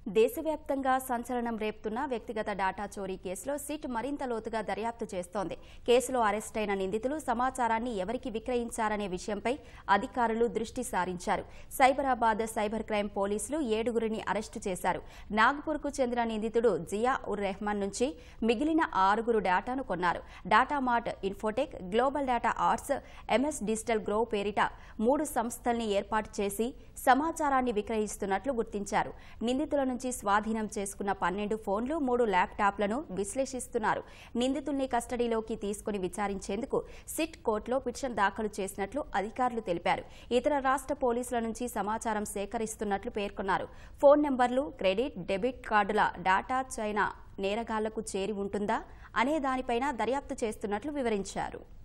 దేశవ్యాప్తంగా సంచలనం రేపుతున్న వ్యక్తిగత డేటా చోరీ కేసులో సిట్ మరింత లోతుగా దర్యాప్తు చేస్తోంది కేసులో అరెస్టైన నిందితులు సమాచారాన్ని ఎవరికి విక్రయించారనే విషయంపై అధికారులు దృష్టి సారించారు సైబరాబాద్ సైబర్ క్రైమ్ పోలీసులు ఏడుగురిని అరెస్టు చేశారు నాగ్పూర్కు చెందిన నిందితుడు జియా ఉర్ రెహమాన్ నుంచి మిగిలిన ఆరుగురు డేటాను కొన్నారు data mart infotech global data arts M S digital grow పేరిట మూడు సంస్థల్ని ఏర్పాటు చేసి సమాచారాన్ని విక్రయిస్తున్నట్లు గుర్తించారు నిందితుల నుంచి స్వాధీనం చేసుకున్న పన్నెండు ఫోన్లు మూడు ల్యాప్టాప్లను విశ్లేషిస్తున్నారు నిందితుల్ని కస్టడీలోకి తీసుకుని విచారించేందుకు సిట్ కోర్టులో పిటిషన్ దాఖలు చేసినట్లు అధికారులు తెలిపారు ఇతర రాష్ట్ర పోలీసుల నుంచి సమాచారం సేకరిస్తున్నట్లు పేర్కొన్నారు ఫోన్ నెంబర్లు క్రెడిట్ డెబిట్ కార్డుల డాటా చైనా నేరగాళ్లకు చేరి ఉంటుందా అనే దానిపైన దర్యాప్తు చేస్తున్నట్లు వివరించారు